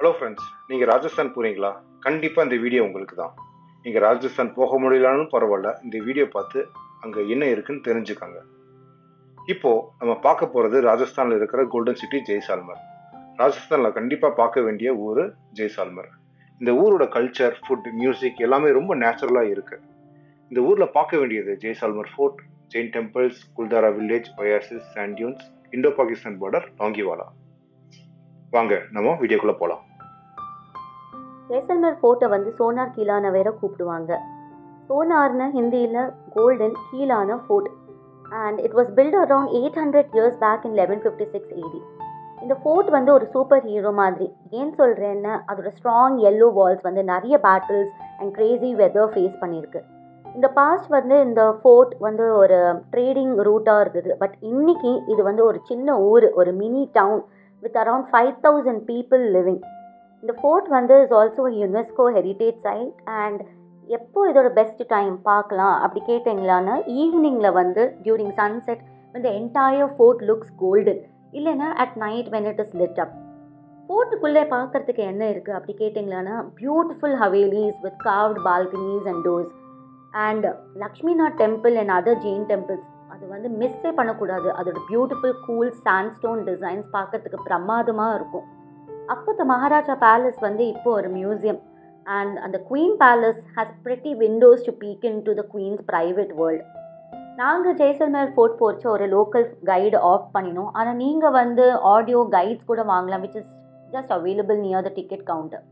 Hello friends நீங்கள் ராஜஸ்தான் போறீங்களா கண்டிப்பாக இந்த வீடியோ உங்களுக்கு தான் நீங்கள் ராஜஸ்தான் போக முடியலனாலும் பரவாயில்ல இந்த வீடியோ பார்த்து அங்கே என்ன இருக்குன்னு தெரிஞ்சுக்கோங்க இப்போது நம்ம பார்க்க போகிறது ராஜஸ்தானில் இருக்கிற கோல்டன் சிட்டி ஜெய்சால்மர் ராஜஸ்தானில் கண்டிப்பாக பார்க்க வேண்டிய ஊர் ஜெய்சால்மர் இந்த ஊரோட கல்ச்சர் ஃபுட் மியூசிக் எல்லாமே ரொம்ப நேச்சுரலாக இருக்குது இந்த ஊரில் பார்க்க வேண்டியது Jaisalmer fort Jain temples Kuldhara village oasis sand dunes Indo Pakistan border Longewala வாங்க நம்ம வீடியோக்குள்ளே போகலாம் ஜெய்சல்மர் ஃபோர்ட்டை வந்து சோனார் கீழான வேற கூப்பிடுவாங்க சோனார்னு ஹிந்தியில் கோல்டன் கீழான fort and it was built around eight hundred years back in eleven fifty six AD இந்த ஃபோர்ட் வந்து ஒரு சூப்பர் ஹீரோ மாதிரி ஏன் சொல்கிறேன்னா அதோட ஸ்ட்ராங் எல்லோ வால்ஸ் வந்து நிறைய battles and crazy weather face பண்ணியிருக்கு இந்த பாஸ்ட் வந்து இந்த ஃபோர்ட் வந்து ஒரு ட்ரேடிங் ரூட்டாக இருந்தது பட் இன்னைக்கு இது வந்து ஒரு சின்ன ஊர் ஒரு mini town with around five thousand people living இந்த ஃபோர்ட் வந்து is also UNESCO heritage site and எப்போ இதோட பெஸ்ட் டைம் பார்க்கலாம் அப்படி கேட்டிங்களான்னா ஈவினிங்கில் வந்து டியூரிங் சன்செட் இந்த என்டையர் ஃபோர்ட் லுக்ஸ் கோல்டன் இல்லைன்னா at night when it is lit up ஃபோர்ட்டுக்குள்ளே பார்க்குறதுக்கு என்ன இருக்குது அப்படி கேட்டிங்களான்னா beautiful havelis with carved balconies and doors and Lakshminath temple and other Jain temples அது வந்து மிஸ்ஸே பண்ணக்கூடாது அதோட பியூட்டிஃபுல் கூல் சாண்ட்ஸ்டோன் டிசைன்ஸ் பார்க்கறதுக்கு பிரமாதமாக இருக்கும் அப்போ த மகாராஜா பேலஸ் வந்து இப்போ ஒரு மியூசியம் அண்ட் அந்த queen palace has pretty windows to peek into the queen's private world நாங்கள் ஜெய்சல்மேர் ஃபோர்ட் போச்சு ஒரு லோக்கல் கைடு ஆஃப் பண்ணினோம் ஆனால் நீங்கள் வந்து ஆடியோ கைட்ஸ் கூட வாங்கலாம் which is just available near the ticket counter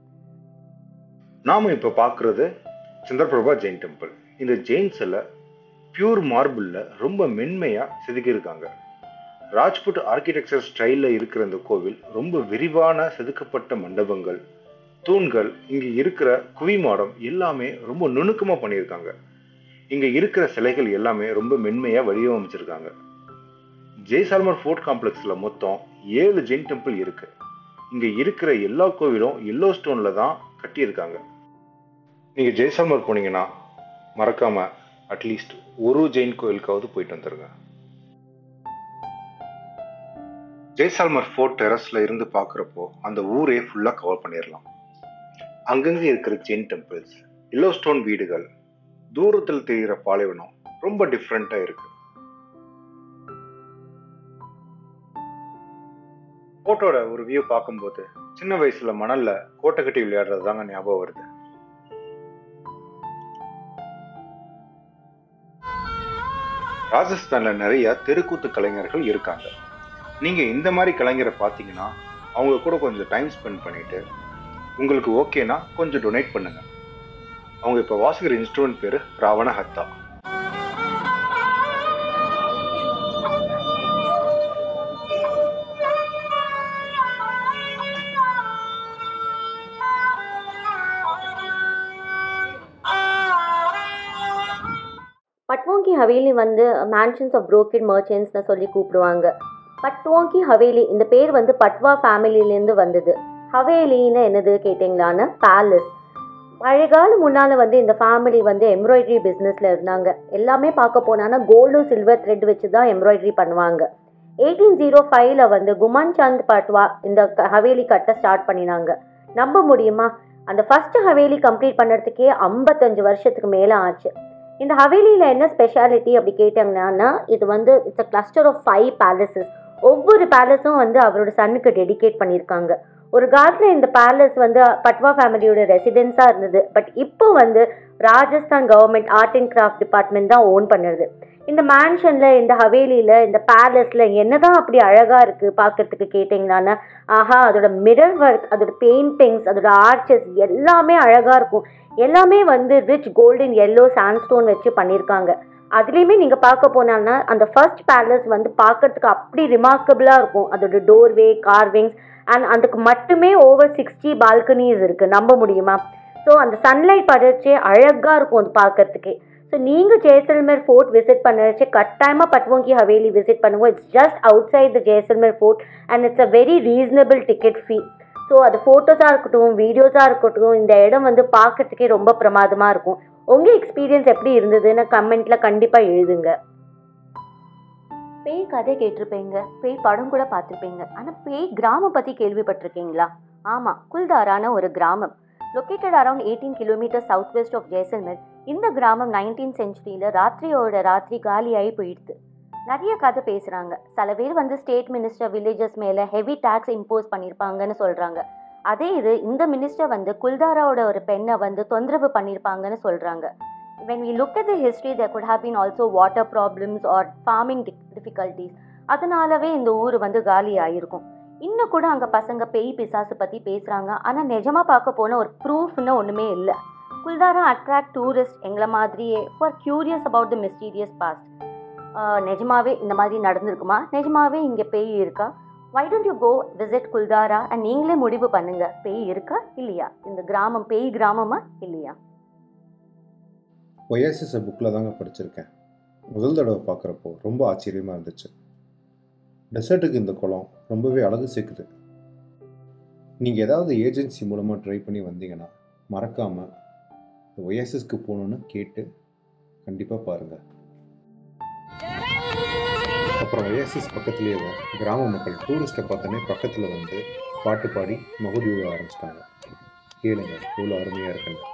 நாம இப்போ பார்க்குறது சந்திரபிரபா ஜெயின் டெம்பிள் இந்த ஜெயின் சிலை பியூர் மார்பிளில் ரொம்ப மென்மையாக செதுக்கியிருக்காங்க ராஜ்புட் ஆர்கிடெக்சர் ஸ்டைலில் இருக்கிற இந்த கோவில் ரொம்ப விரிவான செதுக்கப்பட்ட மண்டபங்கள் தூண்கள் இங்கே இருக்கிற குவிமாடம் எல்லாமே ரொம்ப நுணுக்கமாக பண்ணியிருக்காங்க இங்கே இருக்கிற சிலைகள் எல்லாமே ரொம்ப மென்மையாக வடிவமைச்சிருக்காங்க ஜெய்சால்மர் ஃபோர்ட் காம்ப்ளெக்ஸில் மொத்தம் ஏழு ஜெயின் டெம்பிள் இருக்கு இங்கே இருக்கிற எல்லா கோவிலும் எல்லோ ஸ்டோனில் தான் கட்டியிருக்காங்க நீங்கள் ஜெய்சால்மர் போனீங்கன்னா மறக்காம அட்லீஸ்ட் ஒரு ஜெயின் கோயிலுக்காவது போயிட்டு வந்துருங்க ஜெய்சால்மர் ஃபோர்ட் டெரஸ்ல இருந்து பார்க்குறப்போ அந்த ஊரே ஃபுல்லாக கவர் பண்ணிடலாம் அங்கங்கே இருக்கிற ஜெயின் டெம்பிள்ஸ் எல்லோ ஸ்டோன் வீடுகள் தூரத்தில் தெரிகிற பாலைவனம் ரொம்ப டிஃப்ரெண்ட்டாக இருக்கு ஃபோட்டோட ஒரு வியூ பார்க்கும்போது சின்ன வயசுல மணல்ல கோட்டை கட்டி விளையாடுறது தாங்க ஞாபகம் வருது ராஜஸ்தான்ல நிறைய தெருக்கூத்து கலைஞர்கள் இருக்காங்க நீங்க இந்த மாதிரி கலைஞரை பார்த்தீங்கன்னா அவங்க கூட கொஞ்சம் டைம் ஸ்பெண்ட் பண்ணிட்டு உங்களுக்கு ஓகேனா கொஞ்சம் டொனேட் பண்ணுங்க அவங்க இப்போ வாசிக்கிற இன்ஸ்ட்ருமெண்ட் பேரு ராவண ஹத்தா பட்வோங்கி ஹவேலி வந்து மேன்ஷன்ஸ் ஆஃப் புரோக்கெட் மர்ச்சன்ட்ஸ்னு சொல்லி கூப்பிடுவாங்க பட்வோங்கி ஹவேலி இந்த பேர் வந்து பட்வா ஃபேமிலியிலேருந்து வந்தது ஹவேலின்னு என்னது கேட்டிங்களான்னு பேலஸ் பழைய காலம் முன்னால் வந்து இந்த ஃபேமிலி வந்து எம்ப்ராய்டரி பிஸ்னஸில் இருந்தாங்க எல்லாமே பார்க்க போனான்னா கோல்டும் சில்வர் த்ரெட் வச்சு தான் எம்ப்ராய்டரி பண்ணுவாங்க எயிட்டீன் ஜீரோ ஃபைவ்ல வந்து குமான் சந்த் பட்வா இந்த க- ஹவேலி கட்ட ஸ்டார்ட் பண்ணினாங்க நம்ப முடியுமா அந்த ஃபர்ஸ்ட் ஹவேலி கம்ப்ளீட் பண்ணுறதுக்கே ஐம்பத்தஞ்சு வருஷத்துக்கு மேலே ஆச்சு இந்த ஹவேலியில் என்ன ஸ்பெஷாலிட்டி அப்படி கேட்டாங்கன்னா இது வந்து it's a cluster of five palaces ஒவ்வொரு பேலஸும் வந்து அவரோட சன்னுக்கு டெடிகேட் பண்ணியிருக்காங்க ஒரு காலத்தில் இந்த பேலஸ் வந்து பட்வா ஃபேமிலியோட ரெசிடென்ஸாக இருந்தது பட் இப்போ வந்து Rajasthan government art and craft department தான் ஓன் பண்ணுறது இந்த மேன்ஷனில் இந்த ஹவேலியில் இந்த பேலஸில் என்னதான் அப்படி அழகாக இருக்குது பார்க்கறதுக்கு கேட்டிங்களான்னா ஆஹா அதோட மிரர் ஒர்க் அதோட பெயிண்டிங்ஸ் அதோட ஆர்ச்சஸ் எல்லாமே அழகாக இருக்கும் எல்லாமே வந்து ரிச் கோல்டன் எல்லோ சாண்ட்ஸ்டோன் வச்சு பண்ணியிருக்காங்க அதுலேயுமே நீங்கள் பார்க்க போனாங்கன்னா அந்த ஃபர்ஸ்ட் பேலஸ் வந்து பார்க்கறதுக்கு அப்படி ரிமார்க்கபிளாக இருக்கும் அதோட டோர்வே கார்விங்ஸ் அண்ட் அதுக்கு மட்டுமே ஓவர் சிக்ஸ்டி பால்கனிஸ் இருக்குது நம்ப முடியுமா ஸோ அந்த சன்லைட் படைச்சே அழகாக இருக்கும் அது பார்க்கறதுக்கே ஸோ நீங்கள் ஜெய்சல்மேர் ஃபோர்ட் விசிட் பண்ணுறச்சு கட்டாயமாக பட்வோங்கி ஹவேலி விசிட் பண்ணுவோம் it's just outside the Jaisalmer fort and it's a very reasonable ticket fee so அது ஃபோட்டோஸாக இருக்கட்டும் வீடியோஸாக இருக்கட்டும் இந்த இடம் வந்து பார்க்கறதுக்கே ரொம்ப பிரமாதமாக இருக்கும் உங்கள் எக்ஸ்பீரியன்ஸ் எப்படி இருந்ததுன்னு கமெண்ட்டில் கண்டிப்பாக எழுதுங்க பேய் கதை கேட்டிருப்பீங்க பேய் படம் கூட பார்த்துருப்பீங்க ஆனால் பேய் கிராமம் பற்றி கேள்விப்பட்டிருக்கீங்களா ஆமாம் குல்தாரான ஒரு கிராமம் located around eighteen kilometre south west of Jaisalmer இந்த கிராமம் நைன்டீன் செஞ்சுரியில் ராத்திரியோட ராத்திரி காலியாகி போயிடுது நிறைய கதை பேசுகிறாங்க சில பேர் வந்து ஸ்டேட் மினிஸ்டர் வில்லேஜஸ் மேலே ஹெவி டேக்ஸ் இம்போஸ் பண்ணியிருப்பாங்கன்னு சொல்கிறாங்க அதே இது இந்த மினிஸ்டர் வந்து குல்தாராவோட ஒரு பெண்ணை வந்து தொந்தரவு பண்ணியிருப்பாங்கன்னு சொல்கிறாங்க when we look at the history there could have been also water problems or farming di- difficulties அதனாலவே இந்த ஊர் வந்து காலி ஆயிருக்கும் இன்னும் கூட அங்கே பசங்க பேய் பிசாசு பற்றி பேசுகிறாங்க ஆனால் நிஜமாக பார்க்க போன ஒரு ப்ரூஃப்னு ஒன்றுமே இல்லை குல்தாரா அட்ராக்ட் டூரிஸ்ட் எங்களை மாதிரியே for curious about the mysterious past நிஜமாவே இந்த மாதிரி நடந்திருக்குமா நிஜமாவே இங்கே பேய் இருக்கா why don't you go visit Kuldhara and நீங்களே முடிவு பண்ணுங்க பேய் இருக்கா இல்லையா இந்த கிராமம் பேய் கிராமமா இல்லையா ஒயாசிஸை புக்கில் தாங்க படிச்சிருக்கேன் முதல் தடவை பார்க்குறப்போ ரொம்ப ஆச்சரியமாக இருந்துச்சு டெசர்ட்டுக்கு இந்த குளம் ரொம்பவே அழகு சேர்க்குது நீங்கள் ஏதாவது ஏஜென்சி மூலமாக ட்ரை பண்ணி வந்தீங்கன்னா மறக்காமல் ஒயாசிஸ்க்கு போகணுன்னு கேட்டு கண்டிப்பாக பாருங்கள் அப்புறம் ஒயாசிஸ் பக்கத்துலேயே கிராம மக்கள் டூரிஸ்ட்டை பார்த்தோன்னே பக்கத்தில் வந்து பாட்டு பாடி மகுடி விழ ஆரம்பிச்சிட்டாங்க கேளுங்க எவ்வளோ அருமையாக இருக்குன்னு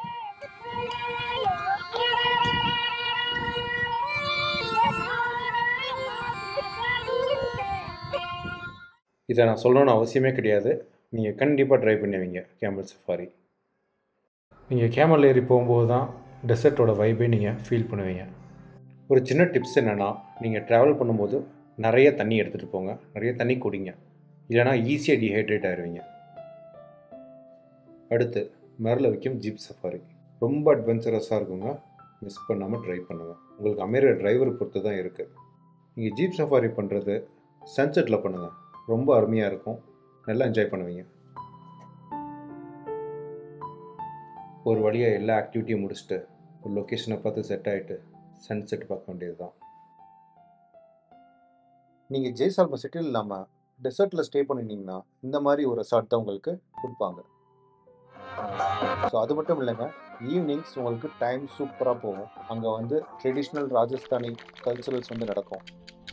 இதை நான் சொல்லணும்னு அவசியமே கிடையாது நீங்கள் கண்டிப்பாக ட்ரை பண்ணுவீங்க கேமல் சஃபாரி நீங்கள் கேமல் ஏறி போகும்போது தான் டெசர்ட்டோட வைப்பை நீங்கள் ஃபீல் பண்ணுவீங்க ஒரு சின்ன டிப்ஸ் என்னென்னா நீங்கள் ட்ராவல் பண்ணும்போது நிறைய தண்ணி எடுத்துகிட்டு போங்க நிறைய தண்ணி குடிங்க இல்லைனா ஈஸியாக டீஹைட்ரேட் ஆயிடுவீங்க அடுத்து மேரில் வைக்கும் ஜீப் சஃபாரி ரொம்ப அட்வென்ச்சரஸாக இருக்குங்க மிஸ் பண்ணாமல் ட்ரை பண்ணுங்கள் உங்களுக்கு அமைகிற டிரைவர் பொறுத்து தான் இருக்குது நீங்கள் ஜீப் சஃபாரி பண்ணுறது சன்செட்டில் பண்ணுங்கள் ரொம்ப அருமையாக இருக்கும் நல்லா என்ஜாய் பண்ணுவீங்க ஒரு வழியாக எல்லா ஆக்டிவிட்டியும் முடிச்சுட்டு ஒரு லொக்கேஷனை பார்த்து செட் ஆகிட்டு சன்செட் பார்க்க வேண்டியது தான் நீங்கள் ஜெய்சால்ம சிட்டியில் இல்லாமல் டெசர்ட்டில் ஸ்டே பண்ணிட்டீங்கன்னா இந்த மாதிரி ஒரு ரெசார்ட் தான் உங்களுக்கு கொடுப்பாங்க ஸோ அது மட்டும் இல்லைங்க ஈவினிங்ஸ் உங்களுக்கு டைம் சூப்பராக போகும் அங்கே வந்து ட்ரெடிஷ்னல் ராஜஸ்தானி கல்ச்சுரல்ஸ் வந்து நடக்கும்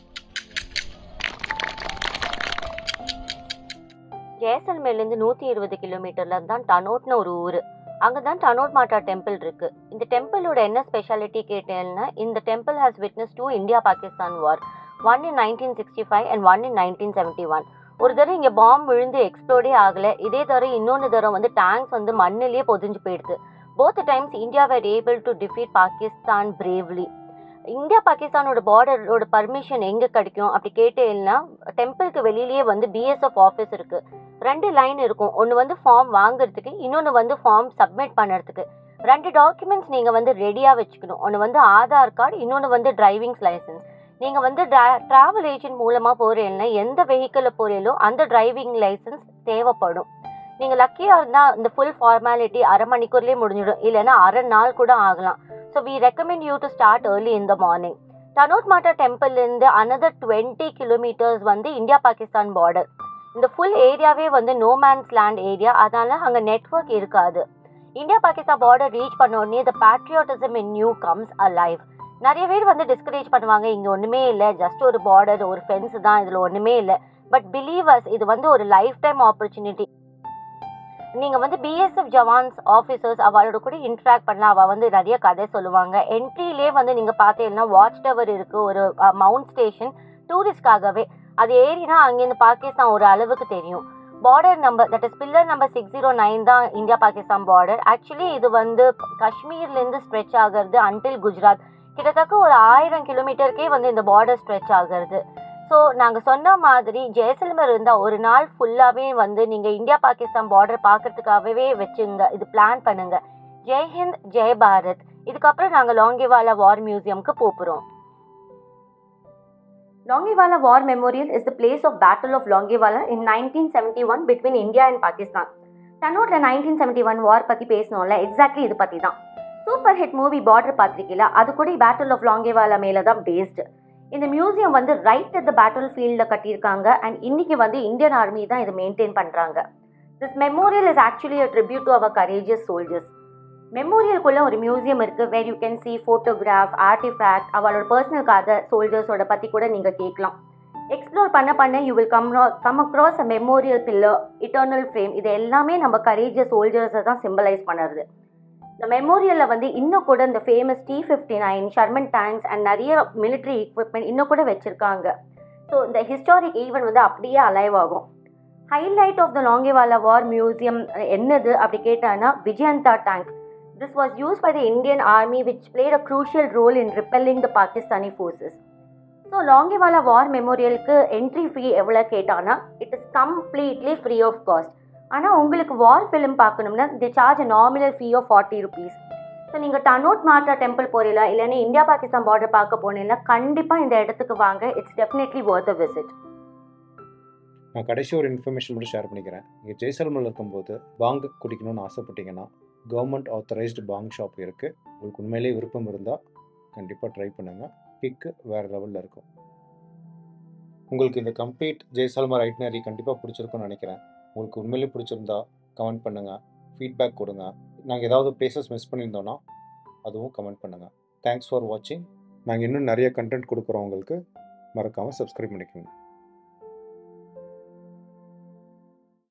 ஜெயசல்மேர்லேருந்து நூற்றி இருபது கிலோமீட்டரில் தான் டனோட்னு ஒரு ஊர் அங்கே தான் டனோட் மாட்டா டெம்பிள் இருக்குது இந்த டெம்பிளோட என்ன ஸ்பெஷாலிட்டி கேட்டேன்னா இந்த temple has witness two India Pakistan war one in nineteen sixty five and one in nineteen seventy one ஒரு தடவை இங்கே பாம்பு விழுந்து எக்ஸ்ப்ளோடே ஆகலை இதே தடவை இன்னொன்று தடவை வந்து டேங்க்ஸ் வந்து மண்ணிலேயே பொதிஞ்சு போயிடுது both times India were able to defeat Pakistan bravely India பாகிஸ்தானோட பார்டரோட பர்மிஷன் எங்கே கிடைக்கும் அப்படி கேட்டேன்னா டெம்பிளுக்கு வெளியிலேயே வந்து பிஎஸ்எஃப் ஆஃபீஸ் இருக்குது ரெண்டு லைன் இருக்கும் ஒன்று வந்து ஃபார்ம் வாங்குறதுக்கு இன்னொன்று வந்து ஃபார்ம் சப்மிட் பண்ணுறதுக்கு ரெண்டு டாக்குமெண்ட்ஸ் நீங்கள் வந்து ரெடியாக வச்சுக்கணும் ஒன்று வந்து ஆதார் கார்டு இன்னொன்று வந்து டிரைவிங்ஸ் லைசன்ஸ் நீங்கள் வந்து ட்ராவல் ஏஜென்ட் மூலமாக போகிறீங்கன்னா எந்த வெஹிக்கிளில் போகிறீங்களோ அந்த டிரைவிங் லைசன்ஸ் தேவைப்படும் நீங்கள் லக்கியாக இருந்தால் இந்த ஃபுல் ஃபார்மாலிட்டி அரை மணிக்கூர்லேயே முடிஞ்சிடும் இல்லைன்னா அரை நாள் கூட ஆகலாம் so we recommend you to start early in the morning Tanot Mata டெம்பிள்லேருந்து அனதர் டுவெண்ட்டி கிலோமீட்டர்ஸ் வந்து இந்தியா பாகிஸ்தான் பார்டர் இந்த ஃபுல் ஏரியாவே வந்து நோமேன்ஸ் லேண்ட் ஏரியா அதனால அங்கே நெட்ஒர்க் இருக்காது இந்தியா பாகிஸ்தான் பார்டர் ரீச் பண்ண உடனே the patriotism in you comes alive நிறைய பேர் வந்து டிஸ்கரேஜ் பண்ணுவாங்க இங்கே ஒன்றுமே இல்லை ஜஸ்ட் ஒரு பார்டர் ஒரு ஃபென்ஸ் தான் இதில் ஒன்றுமே இல்லை பட் பிலீவர்ஸ் இது வந்து ஒரு லைஃப் டைம் ஆப்பர்ச்சுனிட்டி நீங்கள் வந்து பிஎஸ்எஃப் ஜவான்ஸ் ஆஃபீஸர்ஸ் அவளோட கூட இன்ட்ராக்ட் பண்ணலாம் அவள் வந்து நிறைய கதை சொல்லுவாங்க என்ட்ரிலே வந்து நீங்கள் பார்த்தீங்கன்னா வாட்ச் டவர் இருக்குது ஒரு மவுண்ட் ஸ்டேஷன் டூரிஸ்ட்காகவே அது ஏறினா அங்கேருந்து பாகிஸ்தான் ஒரு அளவுக்கு தெரியும் border number that is pillar number six zero nine தான் இந்தியா பாகிஸ்தான் பார்டர் ஆக்சுவலி இது வந்து காஷ்மீர்லேருந்து ஸ்ட்ரெச் ஆகிறது அன்டில் குஜராத் கிட்டத்தட்ட ஒரு ஆயிரம் கிலோமீட்டருக்கே வந்து இந்த பார்டர் ஸ்ட்ரெச் ஆகிறது ஸோ நாங்கள் சொன்ன மாதிரி ஜெய்சல்மர் இருந்தால் ஒரு நாள் ஃபுல்லாகவே வந்து நீங்கள் இந்தியா பாகிஸ்தான் பார்டர் பார்க்கறதுக்காகவே வச்சுங்க இது பிளான் பண்ணுங்க ஜெய்ஹிந்த் ஜெய் பாரத் இதுக்கப்புறம் நாங்கள் லாங்கேவாலா வார் மியூசியம்க்கு போகிறோம் Longewala War Memorial is the place of Battle of Longewala in 1971 between India and Pakistan. தன்னோட்டில் நைன்டீன் செவன்டி ஒன் வார் பற்றி பேசணும்ல எக்ஸாக்ட்லி இது பற்றி தான் சூப்பர் ஹிட் மூவி பார்டர் பார்த்துருக்கீங்களா அது கூட பேட்டில் ஆஃப் லாங்கேவாலா மேலே தான் பேஸ்டு இந்த மியூசியம் வந்து ரைட் அட் த பேட்டில் ஃபீல்டில் கட்டியிருக்காங்க அண்ட் இன்னைக்கு வந்து இந்தியன் ஆர்மி தான் இதை மெயின்டைன் பண்ணுறாங்க this memorial is actually a tribute to our courageous soldiers மெமோரியலுக்குள்ள ஒரு மியூசியம் இருக்குது where you can see photograph artefact அவளோட பர்சனல் கதை சோல்ஜர்ஸோட பற்றி கூட நீங்கள் கேட்கலாம் எக்ஸ்ப்ளோர் பண்ண பண்ண you will come come across a memorial pillar eternal flame இது எல்லாமே நம்ம கரேஜியஸ் சோல்ஜர்ஸை தான் சிம்பலைஸ் பண்ணுறது இந்த மெமோரியலில் வந்து இன்னும் கூட இந்த famous T fifty nine Sherman tanks and நிறைய மிலிட்ரி எக்யூப்மெண்ட் இன்னும் கூட வச்சுருக்காங்க ஸோ இந்த ஹிஸ்டாரிக் ஈவெண்ட் வந்து அப்படியே அலைவ் ஆகும் highlight of the Longewala war museum என்னது அப்படி கேட்டான்னா Vijayanta tank this was use by the Indian army which played a crucial role in repelling the Pakistani forces so Longewala war மெமோரியலுக்கு என்ட்ரி ஃபீ எவ்வளோ கேட்டானா it is completely free of cost ஆனால் உங்களுக்கு war film பார்க்கணும்னா the charge nominal fee of forty rupees so நீங்கள் டனோட் மாட்டா temple போறீங்களா இல்லைன்னா இந்தியா பாகிஸ்தான் பார்டர் பார்க்க போனீங்கன்னா கண்டிப்பாக இந்த இடத்துக்கு வாங்க it's definitely worth a visit நான் கடைசி ஒரு இன்ஃபர்மேஷன் மட்டும் ஷேர் பண்ணிக்கிறேன் நீங்கள் ஜெய்சல்மரில் இருக்கும்போது பாங் குடிக்கணும்னு ஆசைப்பட்டீங்கன்னா கவர்மெண்ட் ஆத்தரைஸ்டு பாங் ஷாப் இருக்குது உங்களுக்கு உண்மையிலேயே விருப்பம் இருந்தால் கண்டிப்பாக ட்ரை பண்ணுங்கள் கிக்கு வேறு லெவலில் இருக்கும் உங்களுக்கு இந்த கம்ப்ளீட் ஜெய்சல்மர் ஐட்னரி கண்டிப்பாக பிடிச்சிருக்கும்னு நினைக்கிறேன் உங்களுக்கு உண்மையிலேயே பிடிச்சிருந்தா கமெண்ட் பண்ணுங்கள் ஃபீட்பேக் கொடுங்க நாங்கள் ஏதாவது பிளேசஸ் மிஸ் பண்ணியிருந்தோன்னா அதுவும் கமெண்ட் பண்ணுங்கள் தேங்க்ஸ் ஃபார் வாட்சிங் நாங்கள் இன்னும் நிறைய கண்டென்ட் கொடுக்குறோம் உங்களுக்கு மறக்காமல் சப்ஸ்கிரைப் பண்ணிக்கோங்க